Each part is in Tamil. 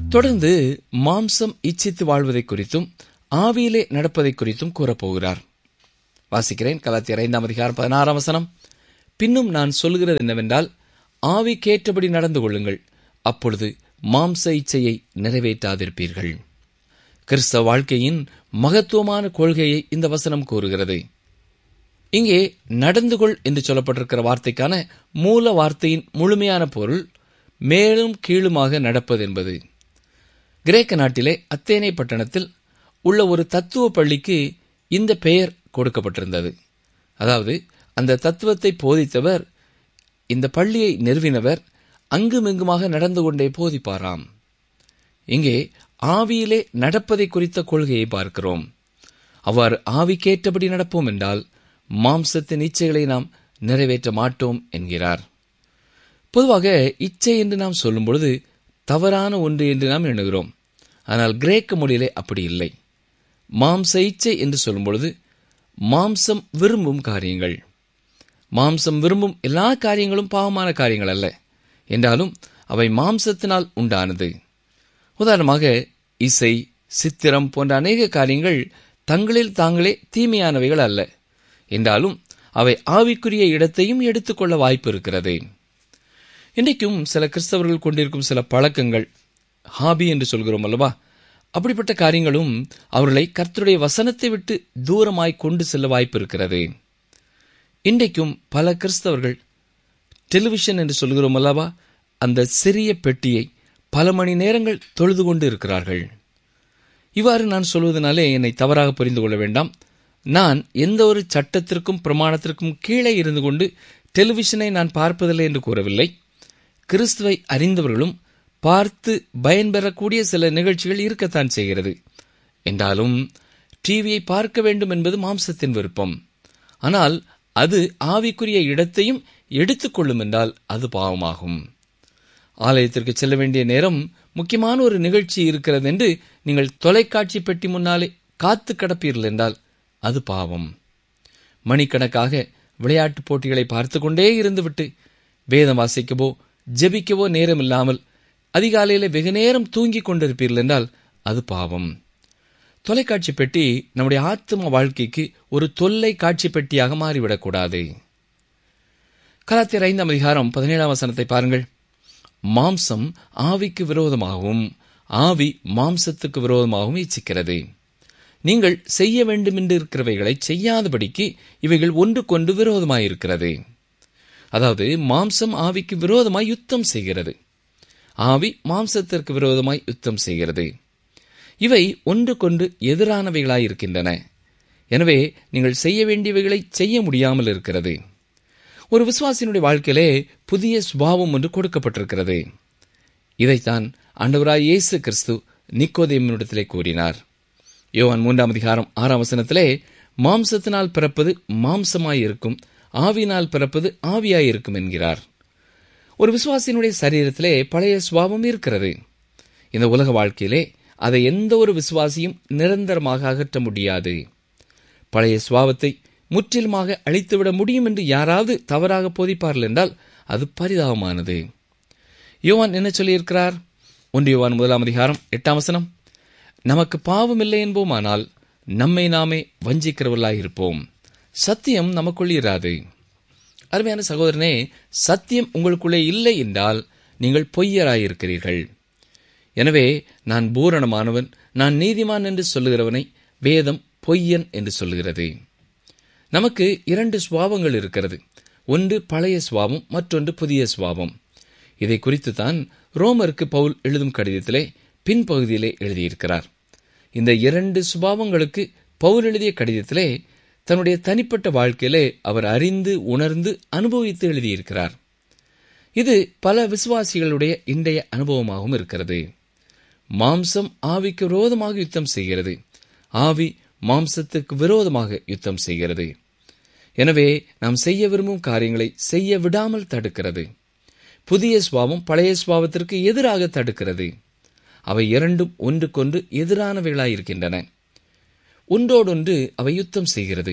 தொடர்ந்து மாம்சம் இச்சித்து வாழ்வதை குறித்தும் ஆவியிலே நடப்பதை குறித்தும் கூறப்போகிறார் வாசிக்கிறேன் கலாத்தியர் ஐந்தாம் அதிகாரம் பதினாறாம் வசனம் பின்னும் நான் சொல்கிறது என்னவென்றால் ஆவிக்கேற்றபடி நடந்து கொள்ளுங்கள் அப்பொழுது மாம்ச இச்சையை நிறைவேற்றாதிருப்பீர்கள் கிறிஸ்தவ வாழ்க்கையின் மகத்துவமான கொள்கையை இந்த வசனம் கூறுகிறது இங்கே நடந்து கொள் என்று சொல்லப்பட்டிருக்கிற வார்த்தைக்கான மூல வார்த்தையின் முழுமையான பொருள் மேலும் கீழுமாக நடப்பது என்பது கிரேக்க நாட்டிலே அத்தேனை பட்டணத்தில் உள்ள ஒரு தத்துவ பள்ளிக்கு இந்த பெயர் கொடுக்கப்பட்டிருந்தது அதாவது அந்த தத்துவத்தை போதித்தவர் இந்த பள்ளியை நிறுவினவர் அங்குமிங்குமாக நடந்து கொண்டே போதிப்பாராம் இங்கே ஆவியிலே நடப்பதை குறித்த கொள்கையை பார்க்கிறோம் அவ்வாறு ஆவிக்கேற்றபடி நடப்போம் என்றால் மாம்சத்தின் இச்சைகளை நாம் நிறைவேற்ற மாட்டோம் என்கிறார் பொதுவாக இச்சை என்று நாம் சொல்லும் பொழுது தவறான ஒன்று என்று நாம் எண்ணுகிறோம் ஆனால் கிரேக்க மொழியிலே அப்படி இல்லை மாம்ச இச்சை என்று சொல்லும் பொழுது மாம்சம் விரும்பும் காரியங்கள் மாம்சம் விரும்பும் எல்லா காரியங்களும் பாவமான காரியங்கள் அல்ல என்றாலும் அவை மாம்சத்தினால் உண்டானது உதாரணமாக இசை சித்திரம் போன்ற அநேக காரியங்கள் தங்களில் தாங்களே தீமையானவைகள் அல்ல என்றாலும் அவை ஆவிக்குரிய இடத்தையும் எடுத்துக்கொள்ள வாய்ப்பு இருக்கிறது இன்றைக்கும் சில கிறிஸ்தவர்கள் கொண்டிருக்கும் சில பழக்கங்கள் ஹாபி என்று சொல்கிறோம் அல்லவா அப்படிப்பட்ட காரியங்களும் அவர்களை கர்த்தருடைய வசனத்தை விட்டு தூரமாய் கொண்டு செல்ல வாய்ப்பு இருக்கிறது இன்றைக்கும் பல கிறிஸ்தவர்கள் டெலிவிஷன் என்று சொல்கிறோம் அல்லவா அந்த சிறிய பெட்டியை பல மணி நேரங்கள் தொழுது கொண்டு இருக்கிறார்கள் இவ்வாறு நான் சொல்வதனாலே என்னை தவறாக புரிந்து கொள்ள வேண்டாம் நான் எந்த ஒரு சட்டத்திற்கும் பிரமாணத்திற்கும் கீழே இருந்து கொண்டு டெலிவிஷனை நான் பார்ப்பதில்லை என்று கூறவில்லை கிறிஸ்துவை அறிந்தவர்களும் பார்த்து பயன்பெறக்கூடிய சில நிகழ்ச்சிகள் இருக்கத்தான் செய்கிறது என்றாலும் டிவியை பார்க்க வேண்டும் என்பது மாம்சத்தின் விருப்பம் ஆனால் அது ஆவிக்குரிய இடத்தையும் எடுத்துக்கொள்ளும் என்றால் அது பாவமாகும் ஆலயத்திற்கு செல்ல வேண்டிய நேரம் முக்கியமான ஒரு நிகழ்ச்சி இருக்கிறது என்று நீங்கள் தொலைக்காட்சி பெட்டி முன்னாலே காத்து கிடப்பீர்கள் என்றால் அது பாவம் மணிக்கணக்காக விளையாட்டுப் போட்டிகளை பார்த்து கொண்டே இருந்துவிட்டு வேதம் வாசிக்கவோ ஜெபிக்கவோ நேரம் இல்லாமல் அதிகாலையில வெகு நேரம் தூங்கிக் கொண்டிருப்பீர்கள் என்றால் அது பாவம் தொலைக்காட்சி பெட்டி நம்முடைய ஆத்ம வாழ்க்கைக்கு ஒரு தொல்லை காட்சி பெட்டியாக மாறிவிடக்கூடாது கலாத்தியர் ஐந்தாம் அதிகாரம் பதினேழாம் வசனத்தை பாருங்கள் மாம்சம் ஆவிக்கு விரோதமாகவும் ஆவி மாம்சத்துக்கு விரோதமாகவும் இச்சிக்கிறது நீங்கள் செய்ய வேண்டுமென்று இருக்கிறவைகளை செய்யாதபடிக்கு இவைகள் ஒன்றுக்கொண்டு விரோதமாயிருக்கிறது அதாவது மாம்சம் ஆவிக்கு விரோதமாய் யுத்தம் செய்கிறது ஆவி மாம்சத்திற்கு விரோதமாய் யுத்தம் செய்கிறது இவை ஒன்றுக்கொண்டு எதிரானவைகளாய் இருக்கின்றன எனவே நீங்கள் செய்ய வேண்டியவைகளை செய்ய முடியாமல் இருக்கிறது ஒரு விசுவாசியினுடைய வாழ்க்கையிலே புதிய சுபாவம் ஒன்று கொடுக்கப்பட்டிருக்கிறது இதைத்தான் ஆண்டவராய் இயேசு கிறிஸ்து நிக்கோதேமினிடத்திலே கூறினார் யோவான் மூன்றாம் அதிகாரம் ஆறாம் வசனத்திலே மாம்சத்தினால் பிறப்பது மாம்சமாயிருக்கும் ஆவினால் பிறப்பது ஆவியாயிருக்கும் என்கிறார் ஒரு விசுவாசியினுடைய சரீரத்திலே பழைய சுபாவம் இருக்கிறது இந்த உலக வாழ்க்கையிலே அதை எந்த ஒரு விசுவாசியும் நிரந்தரமாக அகற்ற முடியாது பழைய சுபாவத்தை முற்றிலுமாக அழித்துவிட முடியும் என்று யாராவது தவறாக போதிப்பார்கள் என்றால் அது பரிதாபமானது யோவான் என்ன சொல்லியிருக்கிறார் ஒன்று யோவான் முதலாம் அதிகாரம் எட்டாம் வசனம் நமக்கு பாவம் இல்லை என்போமானால் நம்மை நாமே வஞ்சிக்கிறவர்களாயிருப்போம் சத்தியம் நமக்குள் இராது அருமையான சகோதரனே சத்தியம் உங்களுக்குள்ளே இல்லை என்றால் நீங்கள் பொய்யராயிருக்கிறீர்கள் எனவே நான் பூரணமானவன் நான் நீதிமான் என்று சொல்லுகிறவனை வேதம் பொய்யன் என்று சொல்லுகிறது நமக்கு இரண்டு சுவாவங்கள் இருக்கிறது ஒன்று பழைய சுவாவம் மற்றொன்று புதிய சுவாவம் இதை குறித்து தான் ரோமருக்கு பவுல் எழுதும் கடிதத்திலே பின்பகுதியிலே எழுதியிருக்கிறார் இந்த இரண்டு சுபாவங்களுக்கு பவுல் எழுதிய கடிதத்திலே தன்னுடைய தனிப்பட்ட வாழ்க்கையிலே அவர் அறிந்து உணர்ந்து அனுபவித்து எழுதியிருக்கிறார் இது பல விசுவாசிகளுடைய இன்றைய அனுபவமாகவும் இருக்கிறது மாம்சம் ஆவிக்கு விரோதமாக யுத்தம் செய்கிறது ஆவி மாம்சத்துக்கு விரோதமாக யுத்தம் செய்கிறது எனவே நாம் செய்ய விரும்பும் காரியங்களை செய்ய விடாமல் தடுக்கிறது புதிய சுவாவம் பழைய சுவாவத்திற்கு எதிராக தடுக்கிறது அவை இரண்டும் ஒன்றுக்கொன்று எதிரானவைகளாயிருக்கின்றன ஒன்றோடொன்று அவை யுத்தம் செய்கிறது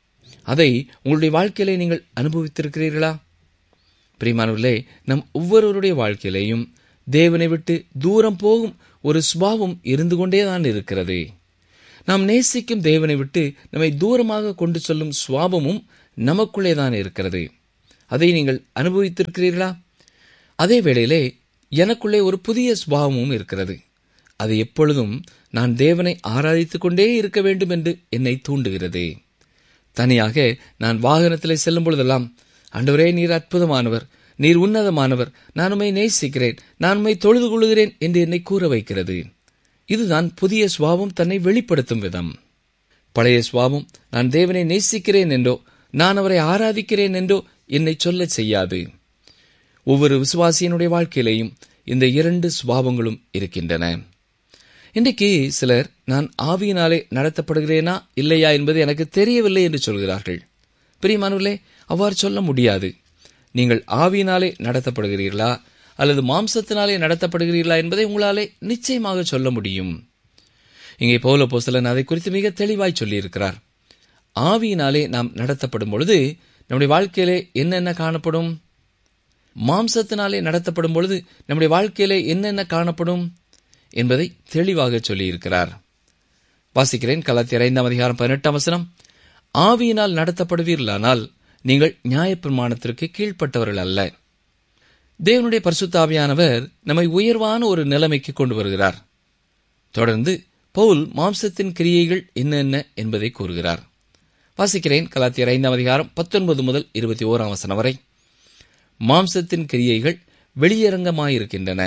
அதை உங்களுடைய வாழ்க்கையிலே நீங்கள் அனுபவித்திருக்கிறீர்களா பிரியமானவர்களே நம் ஒவ்வொருவருடைய வாழ்க்கையிலேயும் தேவனை விட்டு தூரம் போகும் ஒரு சுபாவம் இருந்து கொண்டேதான் இருக்கிறது நாம் நேசிக்கும் தேவனை விட்டு நம்மை தூரமாக கொண்டு செல்லும் சுவாபமும் நமக்குள்ளே தான் இருக்கிறது அதை நீங்கள் அனுபவித்திருக்கிறீர்களா அதே வேளையிலே எனக்குள்ளே ஒரு புதிய சுபாவமும் இருக்கிறது அது எப்பொழுதும் நான் தேவனை ஆராதித்துக் கொண்டே இருக்க வேண்டும் என்று என்னை தூண்டுகிறது தனியாக நான் வாகனத்திலே செல்லும் பொழுதெல்லாம் ஆண்டவரே நீர் அற்புதமானவர் நீர் உன்னதமானவர் நான் உம்மை நேசிக்கிறேன் நான் உம்மை தொழுது கொள்கிறேன் என்று என்னை கூற வைக்கிறது இதுதான் புதிய சுவாபம் தன்னை வெளிப்படுத்தும் விதம் பழைய சுவாபம் நான் தேவனை நேசிக்கிறேன் என்றோ நான் அவரை ஆராதிக்கிறேன் என்றோ என்னை சொல்லச் செய்யாது ஒவ்வொரு விசுவாசியினுடைய வாழ்க்கையிலேயும் இந்த இரண்டு சுபாவங்களும் இருக்கின்றன இன்றைக்கு சிலர் நான் ஆவியினாலே நடத்தப்படுகிறேனா இல்லையா என்பது எனக்கு தெரியவில்லை என்று சொல்கிறார்கள் பிரியமானவர்களே அவ்வாறு சொல்ல முடியாது நீங்கள் ஆவியினாலே நடத்தப்படுகிறீர்களா அல்லது மாம்சத்தினாலே நடத்தப்படுகிறீர்களா என்பதை உங்களாலே நிச்சயமாக சொல்ல முடியும் இங்கே பௌல போஸ்தலன் அதை குறித்து மிக தெளிவாய் சொல்லியிருக்கிறார் ஆவியினாலே நாம் நடத்தப்படும் பொழுது நம்முடைய வாழ்க்கையிலே என்னென்ன காணப்படும் மாம்சத்தினாலே நடத்தப்படும் பொழுது நம்முடைய வாழ்க்கையிலே என்னென்ன காணப்படும் என்பதை தெளிவாக சொல்லியிருக்கிறார் வாசிக்கிறேன் கலாத்தியர் ஐந்தாம் அதிகாரம் பதினெட்டாம் வசனம் ஆவியினால் நடத்தப்படுவீர்களானால் நீங்கள் நியாயப்பிரமாணத்திற்கு கீழ்ப்பட்டவர்கள் அல்ல தேவனுடைய பரிசுத்தாவியானவர் நம்மை உயர்வான ஒரு நிலைமைக்கு கொண்டு வருகிறார் தொடர்ந்து பவுல் மாம்சத்தின் கிரியைகள் என்னென்ன என்பதை கூறுகிறார் வாசிக்கிறேன் கலாத்தியர் ஐந்தாம் அதிகாரம் பத்தொன்பது முதல் இருபத்தி ஓராம் வசனம் வரை மாம்சத்தின் கிரியைகள் வெளியரங்கமாயிருக்கின்றன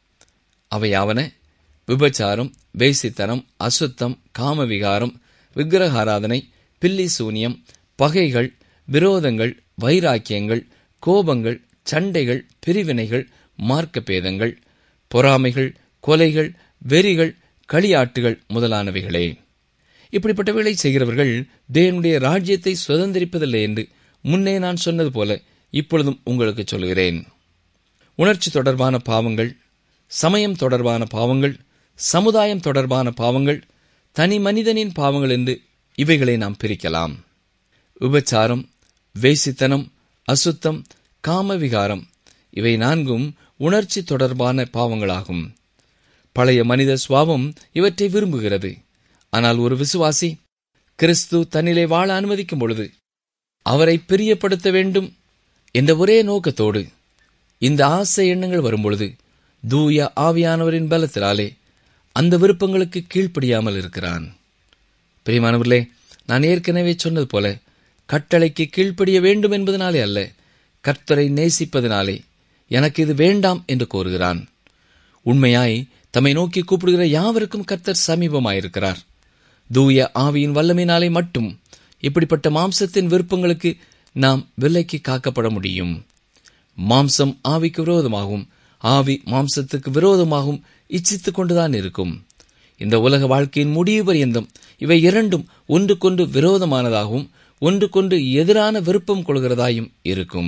அவையாவன விபச்சாரம் வேசித்தனம் அசுத்தம் காமவிகாரம் விக்கிரகாராதனை பில்லி சூனியம் பகைகள் விரோதங்கள் வைராக்கியங்கள் கோபங்கள் சண்டைகள் பிரிவினைகள் மார்க்கப்பேதங்கள் பொறாமைகள் கொலைகள் வெறிகள் களியாட்டுகள் முதலானவைகளே இப்படிப்பட்டவைகளை செய்கிறவர்கள் தேவனுடைய ராஜ்யத்தை சுதந்திரிப்பதில்லை என்று முன்னே நான் சொன்னது போல இப்பொழுதும் உங்களுக்கு சொல்கிறேன் உணர்ச்சி தொடர்பான பாவங்கள் சமயம் தொடர்பான பாவங்கள் சமுதாயம் தொடர்பான பாவங்கள் தனி மனிதனின் பாவங்கள் என்று இவைகளை நாம் பிரிக்கலாம் விபச்சாரம் வேசித்தனம் அசுத்தம் காமவிகாரம் இவை நான்கும் உணர்ச்சி தொடர்பான பாவங்களாகும் பழைய மனித சுவாபம் இவற்றை விரும்புகிறது ஆனால் ஒரு விசுவாசி கிறிஸ்து தன்னிலே வாழ அனுமதிக்கும் பொழுது அவரை பிரியப்படுத்த வேண்டும் என்ற ஒரே நோக்கத்தோடு இந்த ஆசை எண்ணங்கள் வரும்பொழுது தூய ஆவியானவரின் பலத்தினாலே அந்த விருப்பங்களுக்கு கீழ்ப்படியாமல் இருக்கிறான் பிரியமானவர்களே நான் ஏற்கனவே சொன்னது போல கட்டளைக்கு கீழ்ப்படிய வேண்டும் என்பதனாலே அல்ல கர்த்தரை நேசிப்பதனாலே எனக்கு இது வேண்டாம் என்று கோருகிறான் உண்மையாய் தம்மை நோக்கி கூப்பிடுகிற யாவருக்கும் கர்த்தர் சமீபமாயிருக்கிறார் தூய ஆவியின் வல்லமையினாலே மட்டும் இப்படிப்பட்ட மாம்சத்தின் விருப்பங்களுக்கு நாம் விலைக்கு காக்கப்பட முடியும் மாம்சம் ஆவிக்கு விரோதமாகவும் ஆவி மாம்சத்துக்கு விரோதமாகவும் இச்சித்துக் கொண்டுதான் இருக்கும் இந்த உலக வாழ்க்கையின் முடிவு பரியந்தம் இவை இரண்டும் ஒன்றுக்கொன்று விரோதமானதாகவும் ஒன்றுக்கொன்று எதிரான விருப்பம் கொள்கிறதாயும் இருக்கும்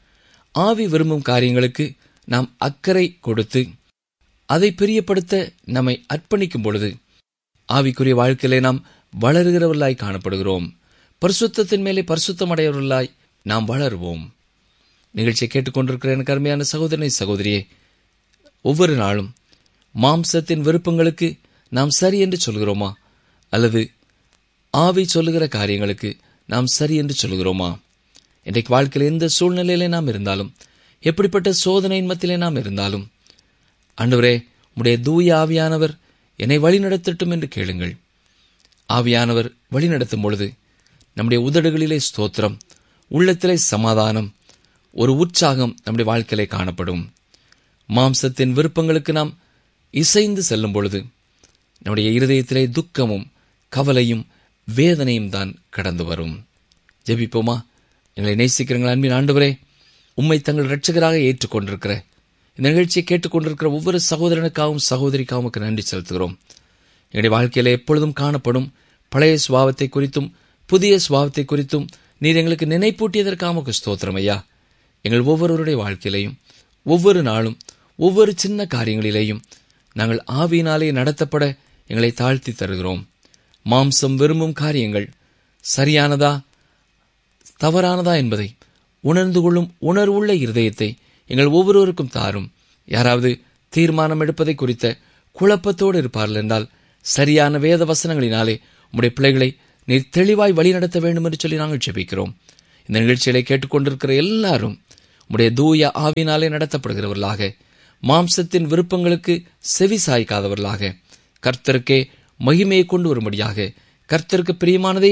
ஆவி விரும்பும் காரியங்களுக்கு நாம் அக்கறை கொடுத்து அதை பிரியப்படுத்த நம்மை அர்ப்பணிக்கும் பொழுது ஆவிக்குரிய வாழ்க்கையிலே நாம் வளருகிறவர்களாய் காணப்படுகிறோம் பரிசுத்தத்தின் மேலே பரிசுத்தம் அடையவர்களாய் நாம் வளருவோம் நிகழ்ச்சியை கேட்டுக்கொண்டிருக்கிற எனக்கு அருமையான சகோதரனை சகோதரியே ஒவ்வொரு நாளும் மாம்சத்தின் விருப்பங்களுக்கு நாம் சரி என்று சொல்கிறோமா அல்லது ஆவி சொல்லுகிற காரியங்களுக்கு நாம் சரி என்று சொல்கிறோமா இன்றைக்கு வாழ்க்கையில் எந்த சூழ்நிலையிலே நாம் இருந்தாலும் எப்படிப்பட்ட சோதனையின் மத்தியிலே நாம் இருந்தாலும் ஆண்டவரே உடைய தூய ஆவியானவர் என்னை வழிநடத்தட்டும் என்று கேளுங்கள் ஆவியானவர் வழிநடத்தும் பொழுது நம்முடைய உதடுகளிலே ஸ்தோத்திரம் உள்ளத்திலே சமாதானம் ஒரு உற்சாகம் நம்முடைய வாழ்க்கையிலே காணப்படும் மாம்சத்தின் விருப்பங்களுக்கு நாம் இசைந்து செல்லும் பொழுது நம்முடைய இருதயத்திலே துக்கமும் கவலையும் வேதனையும் தான் கடந்து வரும் ஜெபிப்போமா எங்களை நேசிக்கிறீங்கள் அன்பின் ஆண்டவரே உம்மை தங்கள் இரட்சகராக ஏற்றுக்கொண்டிருக்கிற இந்த நிகழ்ச்சியை கேட்டுக்கொண்டிருக்கிற ஒவ்வொரு சகோதரனுக்காகவும் சகோதரிக்காகவும் உமக்கு நன்றி செலுத்துகிறோம் எங்களுடைய வாழ்க்கையில எப்பொழுதும் காணப்படும் பழைய சுபாவத்தை குறித்தும் புதிய சுபாவத்தை குறித்தும் நீர் எங்களுக்கு நினைப்பூட்டியதற்காக உமக்கு ஸ்தோத்திரம் ஐயா எங்கள் ஒவ்வொருவருடைய வாழ்க்கையிலையும் ஒவ்வொரு நாளும் ஒவ்வொரு சின்ன காரியங்களிலேயும் நாங்கள் ஆவியினாலே நடத்தப்பட எங்களை தாழ்த்தி தருகிறோம் மாம்சம் விரும்பும் காரியங்கள் சரியானதா தவறானதா என்பதை உணர்ந்து கொள்ளும் உணர்வுள்ள இருதயத்தை எங்கள் ஒவ்வொருவருக்கும் தாரும் யாராவது தீர்மானம் எடுப்பதை குறித்த குழப்பத்தோடு இருப்பார்கள் என்றால் சரியான வேத வசனங்களினாலே உம்முடைய பிள்ளைகளை நீர் தெளிவாய் வழிநடத்த வேண்டும் என்று சொல்லி நாங்கள் ஜெபிக்கிறோம் இந்த நிகழ்ச்சிகளை கேட்டுக்கொண்டிருக்கிற எல்லாரும் உம்முடைய தூய ஆவினாலே நடத்தப்படுகிறவர்களாக மாம்சத்தின் விருப்பங்களுக்கு செவி சாய்க்காதவர்களாக கர்த்தருக்கே மகிமையை கொண்டு வரும்படியாக கர்த்தருக்கு பிரியமானதை